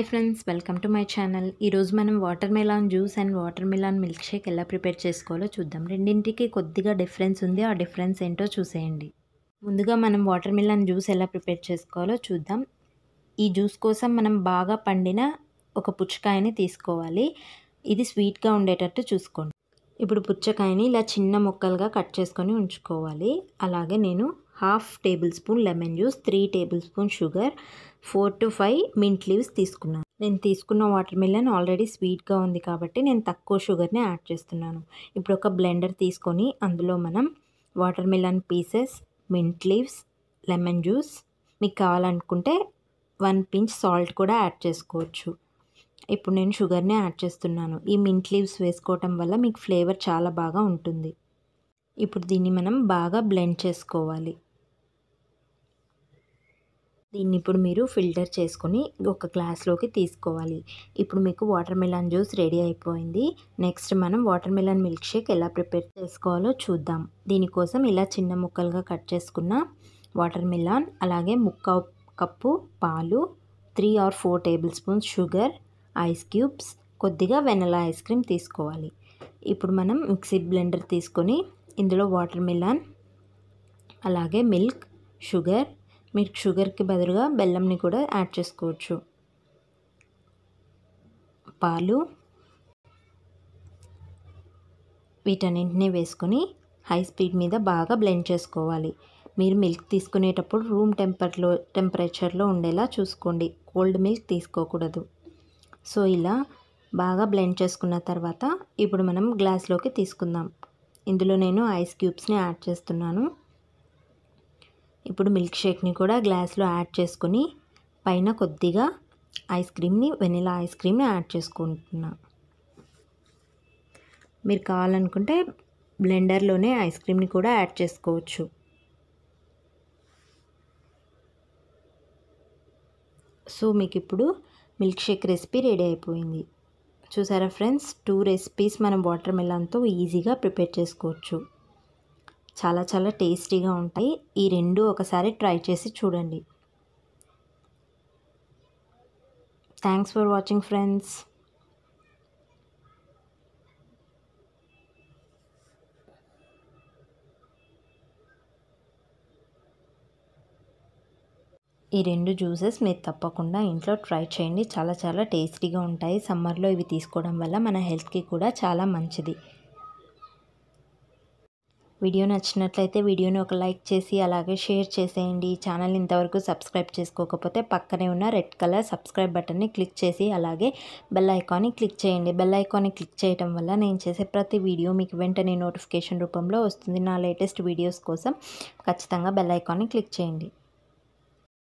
hi friends welcome to my channel ఈరోజు మనం watermelon juice and watermelon milkshake ఎలా prepare చేసుకోవాలో చూద్దాం రెండింటికి కొద్దిగా డిఫరెన్స్ ఉంది ఆ డిఫరెన్స్ ఏంటో చూసేయండి ముందుగా మనం వాటర్ మెలాన్ జ్యూస్ ఎలా ప్రిపేర్ చేసుకోవాలో చూద్దాం ఈ జ్యూస్ కోసం మనం బాగా పండిన ఒక పుచ్చకాయని తీసుకోవాలి ఇది స్వీట్గా ఉండేటట్టు చూసుకోండి ఇప్పుడు పుచ్చకాయని ఇలా చిన్న ముక్కలుగా కట్ చేసుకొని ఉంచుకోవాలి అలాగే నేను half tablespoon lemon juice three tablespoon sugar four to five mint leaves తీసుకున్నాను నేను తీసుకున్న వాటర్ మిలన్ ఆల్రెడీ స్వీట్గా ఉంది కాబట్టి నేను తక్కువ షుగర్ని యాడ్ చేస్తున్నాను ఇప్పుడు ఒక బ్లెండర్ తీసుకొని అందులో మనం watermelon pieces mint leaves lemon juice మీకు కావాలనుకుంటే వన్ పించ్ సాల్ట్ కూడా యాడ్ చేసుకోవచ్చు ఇప్పుడు నేను షుగర్ని యాడ్ చేస్తున్నాను ఈ మింట్ లీవ్స్ వేసుకోవటం వల్ల మీకు ఫ్లేవర్ చాలా బాగా ఉంటుంది ఇప్పుడు దీన్ని మనం బాగా బ్లెండ్ చేసుకోవాలి దీన్ని ఇప్పుడు మీరు ఫిల్టర్ చేసుకొని ఒక గ్లాస్లోకి తీసుకోవాలి ఇప్పుడు మీకు వాటర్ మిలాన్ జ్యూస్ రెడీ అయిపోయింది నెక్స్ట్ మనం వాటర్ మిలాన్ మిల్క్ షేక్ ఎలా ప్రిపేర్ చేసుకోవాలో చూద్దాం దీనికోసం ఇలా చిన్న ముక్కలుగా కట్ చేసుకున్న వాటర్ మిలాన్ అలాగే ముక్క కప్పు పాలు three or four tablespoons sugar ice cubes కొద్దిగా వెనలా ఐస్ క్రీమ్ తీసుకోవాలి ఇప్పుడు మనం మిక్సీ బ్లెండర్ తీసుకొని ఇందులో వాటర్ మిలాన్ అలాగే మిల్క్ షుగర్ మీరు షుగర్కి బదులుగా బెల్లంని కూడా యాడ్ చేసుకోవచ్చు పాలు వీటన్నింటినీ వేసుకొని హై స్పీడ్ మీద బాగా బ్లెండ్ చేసుకోవాలి మీరు మిల్క్ తీసుకునేటప్పుడు రూమ్ టెంపర్లో టెంపరేచర్లో ఉండేలా చూసుకోండి కోల్డ్ మిల్క్ తీసుకోకూడదు సో ఇలా బాగా బ్లెండ్ చేసుకున్న తర్వాత ఇప్పుడు మనం గ్లాస్లోకి తీసుకుందాం ఇందులో నేను ఐస్ క్యూబ్స్ని యాడ్ చేస్తున్నాను ఇప్పుడు మిల్క్ షేక్ని కూడా గ్లాస్లో యాడ్ చేసుకొని పైన కొద్దిగా ఐస్ క్రీమ్ని వెనిలా ఐస్ క్రీమ్ని యాడ్ చేసుకుంటున్నా మీరు కావాలనుకుంటే బ్లెండర్లోనే ఐస్ క్రీమ్ని కూడా యాడ్ చేసుకోవచ్చు సో మీకు ఇప్పుడు మిల్క్ షేక్ రెసిపీ రెడీ అయిపోయింది చూసారా ఫ్రెండ్స్ టూ రెసిపీస్ మనం వాటర్ మెలాన్తో ఈజీగా ప్రిపేర్ చేసుకోవచ్చు చాలా చాలా టేస్టీగా ఉంటాయి ఈ రెండు ఒకసారి ట్రై చేసి చూడండి థ్యాంక్స్ ఫర్ వాచింగ్ ఫ్రెండ్స్ ఈ రెండు జ్యూసెస్ మీరు తప్పకుండా ఇంట్లో ట్రై చేయండి చాలా చాలా టేస్టీగా ఉంటాయి సమ్మర్లో ఇవి తీసుకోవడం వల్ల మన హెల్త్కి కూడా చాలా మంచిది వీడియో నచ్చినట్లయితే వీడియోని ఒక లైక్ చేసి అలాగే షేర్ చేసేయండి ఛానల్ ఇంతవరకు సబ్స్క్రైబ్ చేసుకోకపోతే పక్కనే ఉన్న రెడ్ కలర్ సబ్స్క్రైబ్ బటన్ని క్లిక్ చేసి అలాగే బెల్ ఐకాన్ని క్లిక్ చేయండి బెల్ ఐకాన్ని క్లిక్ చేయడం వల్ల నేను చేసే ప్రతి వీడియో మీకు వెంటనే నోటిఫికేషన్ రూపంలో వస్తుంది నా లేటెస్ట్ వీడియోస్ కోసం ఖచ్చితంగా బెల్ ఐకాన్ని క్లిక్ చేయండి